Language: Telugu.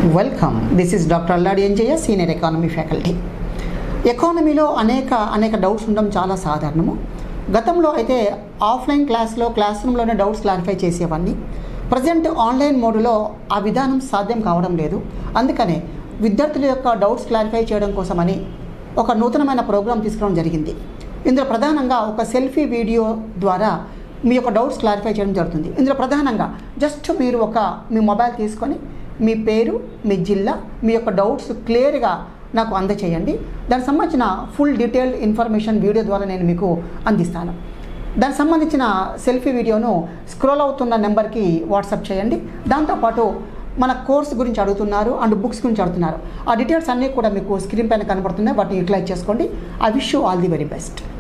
welcome this is doctor Alladi Enjaiah senior economy faculty ఎకానమీలో అనేక అనేక డౌట్స్ ఉండడం చాలా సాధారణము గతంలో అయితే ఆఫ్లైన్ క్లాస్లో క్లాస్ రూమ్లోనే డౌట్స్ క్లారిఫై చేసేవన్నీ ప్రజెంట్ ఆన్లైన్ మోడ్లో ఆ విధానం సాధ్యం కావడం లేదు అందుకనే విద్యార్థుల యొక్క డౌట్స్ క్లారిఫై చేయడం కోసమని ఒక నూతనమైన ప్రోగ్రాం తీసుకురావడం జరిగింది ఇందులో ప్రధానంగా ఒక సెల్ఫీ వీడియో ద్వారా మీ యొక్క డౌట్స్ క్లారిఫై చేయడం జరుగుతుంది ఇందులో ప్రధానంగా జస్ట్ మీరు ఒక మీ మొబైల్ తీసుకొని మీ పేరు మీ జిల్లా మీ యొక్క డౌట్స్ క్లియర్గా నాకు అందచేయండి దానికి సంబంధించిన ఫుల్ డీటెయిల్డ్ ఇన్ఫర్మేషన్ వీడియో ద్వారా నేను మీకు అందిస్తాను దానికి సంబంధించిన సెల్ఫీ వీడియోను స్క్రోల్ అవుతున్న నెంబర్కి వాట్సాప్ చేయండి దాంతోపాటు మన కోర్స్ గురించి అడుగుతున్నారు అండ్ బుక్స్ గురించి అడుగుతున్నారు ఆ డీటెయిల్స్ అన్నీ కూడా మీకు స్క్రీన్ పైన కనబడుతున్నాయి వాటిని యూటిలైజ్ చేసుకోండి I wish you all the very best